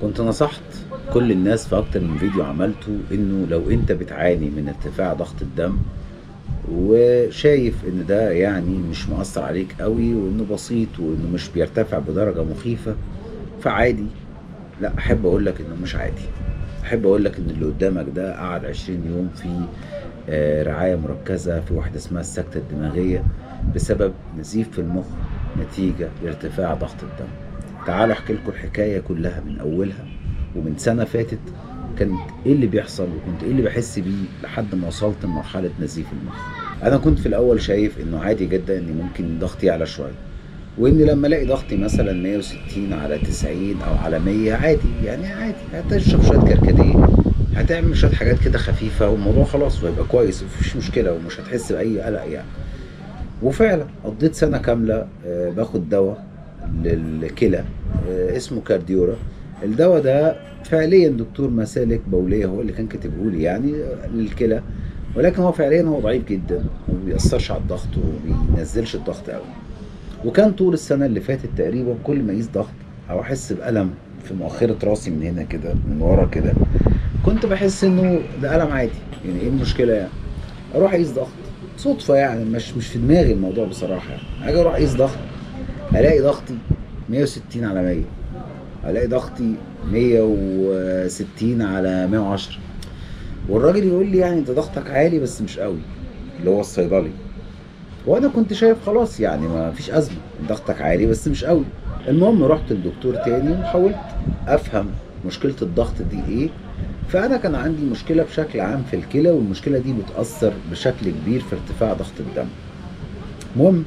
كنت نصحت كل الناس في اكتر من فيديو عملته انه لو انت بتعاني من ارتفاع ضغط الدم وشايف ان ده يعني مش مؤثر عليك قوي وانه بسيط وانه مش بيرتفع بدرجة مخيفة فعادي لا احب اقول لك انه مش عادي احب اقول لك ان اللي قدامك ده قعد 20 يوم في آه، رعاية مركزة في واحدة اسمها السكتة الدماغية بسبب نزيف في المخ نتيجة لارتفاع ضغط الدم تعالوا احكي لكم الحكاية كلها من اولها ومن سنة فاتت كانت ايه اللي بيحصل وكنت ايه اللي بحس بيه لحد ما وصلت لمرحلة نزيف المخ انا كنت في الاول شايف انه عادي جدا ان ممكن ضغطي يعلى شوية وان لما الاقي ضغطي مثلا 160 على 90 او على 100 عادي يعني عادي هتشرب شويه كركديه هتعمل شويه حاجات كده خفيفه والموضوع خلاص وهيبقى كويس ومفيش مشكله ومش هتحس باي قلق يعني وفعلا قضيت سنه كامله آه، باخد دواء للكلى آه، اسمه كارديورا الدواء ده فعليا دكتور مسالك بوليه هو اللي كان كاتبه لي يعني آه، للكلى ولكن هو فعليا هو ضعيف جدا وما بيأثرش على الضغط وما بينزلش الضغط قوي وكان طول السنه اللي فاتت تقريبا كل ما اقيس ضغط او احس بالم في مؤخره راسي من هنا كده من ورا كده كنت بحس انه ده الم عادي يعني ايه المشكله يعني اروح اقيس ضغط صدفه يعني مش مش في دماغي الموضوع بصراحه يعني اجي اروح اقيس ضغط الاقي ضغطي 160 على 100 الاقي ضغطي 160 على 110 والراجل يقول لي يعني انت ضغطك عالي بس مش قوي اللي هو الصيدلي وانا كنت شايف خلاص يعني ما فيش ازمه ضغطك عالي بس مش قوي المهم رحت لدكتور تاني وحاولت افهم مشكله الضغط دي ايه فانا كان عندي مشكله بشكل عام في الكلى والمشكله دي بتاثر بشكل كبير في ارتفاع ضغط الدم المهم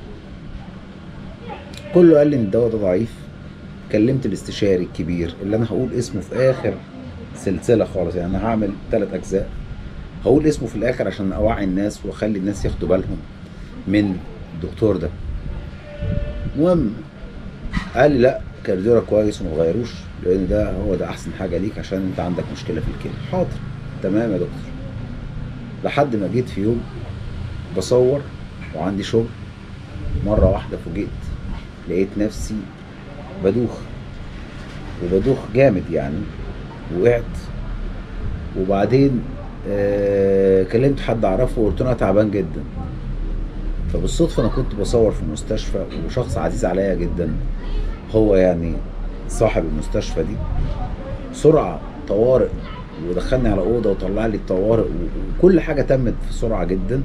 كله قال لي ان الدواء ده ضعيف كلمت الاستشاري الكبير اللي انا هقول اسمه في اخر سلسله خالص يعني انا هعمل ثلاث اجزاء هقول اسمه في الاخر عشان اوعي الناس واخلي الناس ياخدوا بالهم من الدكتور ده المهم قال لي لا كارديورا كويس وما تغيروش لان ده هو ده احسن حاجه ليك عشان انت عندك مشكله في الكلى حاضر تمام يا دكتور لحد ما جيت في يوم بصور وعندي شغل مره واحده فوجئت لقيت نفسي بدوخ وبدوخ جامد يعني وقعت وبعدين آه كلمت حد اعرفه وقلت له انا تعبان جدا فبالصدفه انا كنت بصور في مستشفى وشخص عزيز عليا جدا هو يعني صاحب المستشفى دي بسرعه طوارئ ودخلني على اوضه وطلع لي الطوارئ و- وكل حاجه تمت في سرعه جدا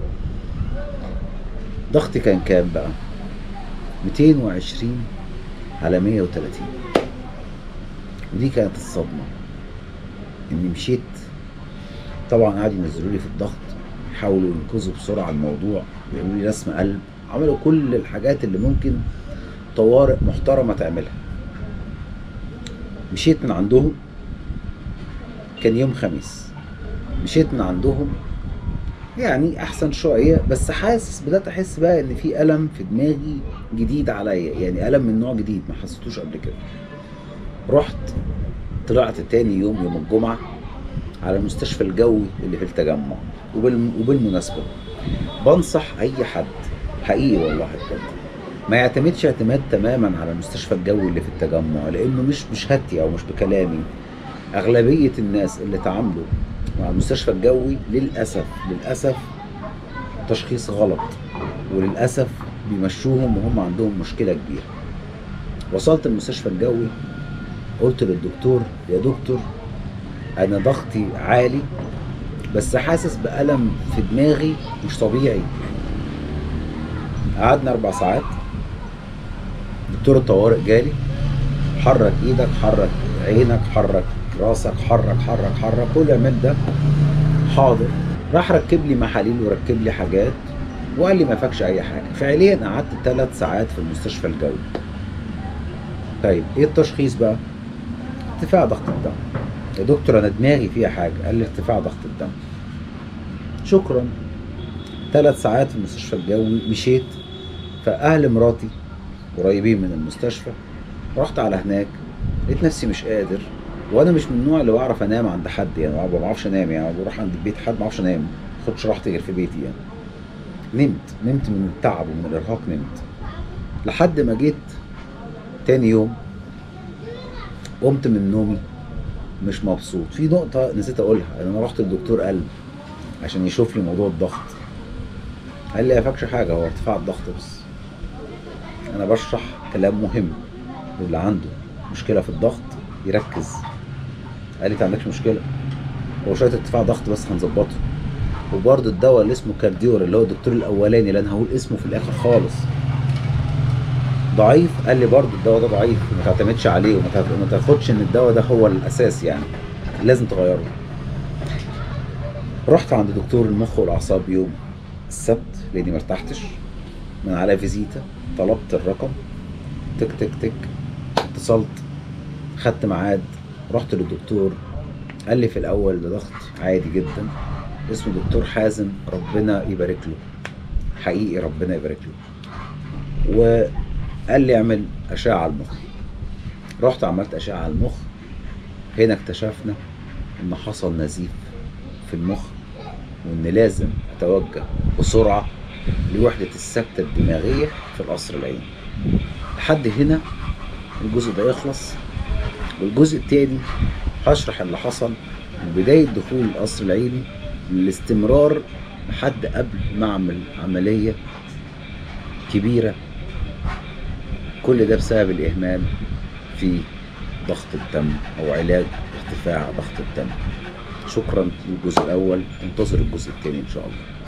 ضغطي كان كام بقى 220 على 130 ودي كانت الصدمه اني مشيت طبعا قعدوا ينزلوا لي في الضغط يحاولوا ينقذوا بسرعه الموضوع بيعملوا لي رسم قلب عملوا كل الحاجات اللي ممكن طوارئ محترمه تعملها مشيت من عندهم كان يوم خميس مشيت من عندهم يعني احسن شويه بس حاسس بدات احس بقى ان في الم في دماغي جديد عليا يعني الم من نوع جديد ما حسيتوش قبل كده رحت طلعت تاني يوم يوم الجمعه على المستشفى الجوي اللي في التجمع وبال... وبالمناسبه بنصح اي حد حقيقي والله بجد ما يعتمدش اعتماد تماما على المستشفى الجوي اللي في التجمع لانه مش بشهادتي او مش بكلامي اغلبيه الناس اللي تعاملوا مع المستشفى الجوي للاسف للاسف تشخيص غلط وللاسف بيمشوهم وهم عندهم مشكله كبيره وصلت المستشفى الجوي قلت للدكتور يا دكتور انا ضغطي عالي بس حاسس بألم في دماغي مش طبيعي قعدنا اربع ساعات دكتور الطوارئ جالي حرك ايدك حرك عينك حرك راسك حرك حرك حرك كل اعمل ده حاضر راح ركب لي محاليل وركب لي حاجات وقال لي ما فاكش اي حاجه فعليا قعدت ثلاث ساعات في المستشفى الجوي طيب ايه التشخيص بقى ارتفاع ضغط الدم يا دكتور انا دماغي فيها حاجه قال لي ارتفاع ضغط الدم شكرا ثلاث ساعات في المستشفى الجوي مشيت فاهل مراتي قريبين من المستشفى رحت على هناك لقيت نفسي مش قادر وانا مش من النوع اللي بعرف انام عند حد يعني ما بعرفش انام يعني بروح عند بيت حد ما بعرفش انام ما اخدش راحتي غير في بيتي يعني نمت نمت من التعب ومن الارهاق نمت لحد ما جيت تاني يوم قمت من نومي مش مبسوط في نقطة نسيت أقولها إن أنا رحت لدكتور قلب عشان يشوف لي موضوع الضغط قال لي يا فاكش حاجة هو ارتفاع الضغط بس أنا بشرح كلام مهم واللي عنده مشكلة في الضغط يركز قال لي أنت عندكش مشكلة هو شوية ارتفاع ضغط بس هنظبطه وبرضه الدواء اللي اسمه كارديور اللي هو الدكتور الأولاني اللي أنا هقول اسمه في الآخر خالص ضعيف قال لي برضه الدواء ده ضعيف وما تعتمدش عليه وما تاخ- وما تاخدش ان الدواء ده هو الاساس يعني لازم تغيره رحت عند دكتور المخ والاعصاب يوم السبت لاني مرتحتش من على فيزيتا طلبت الرقم تك تك تك اتصلت خدت ميعاد رحت للدكتور قال لي في الاول ده ضغط عادي جدا اسمه دكتور حازم ربنا يبارك له حقيقي ربنا يبارك له وقال لي اعمل اشعه على المخ رحت عملت اشعه على المخ هنا اكتشفنا ان حصل نزيف في المخ وان لازم اتوجه بسرعه لوحده السكته الدماغيه في القصر العيني لحد هنا الجزء ده يخلص والجزء التاني هشرح اللي حصل من بداية دخول القصر العيني للاستمرار لحد قبل ما اعمل عملية كبيرة كل ده بسبب الإهمال في ضغط الدم أو علاج ارتفاع ضغط الدم شكرا للجزء الأول انتظر الجزء الثاني إن شاء الله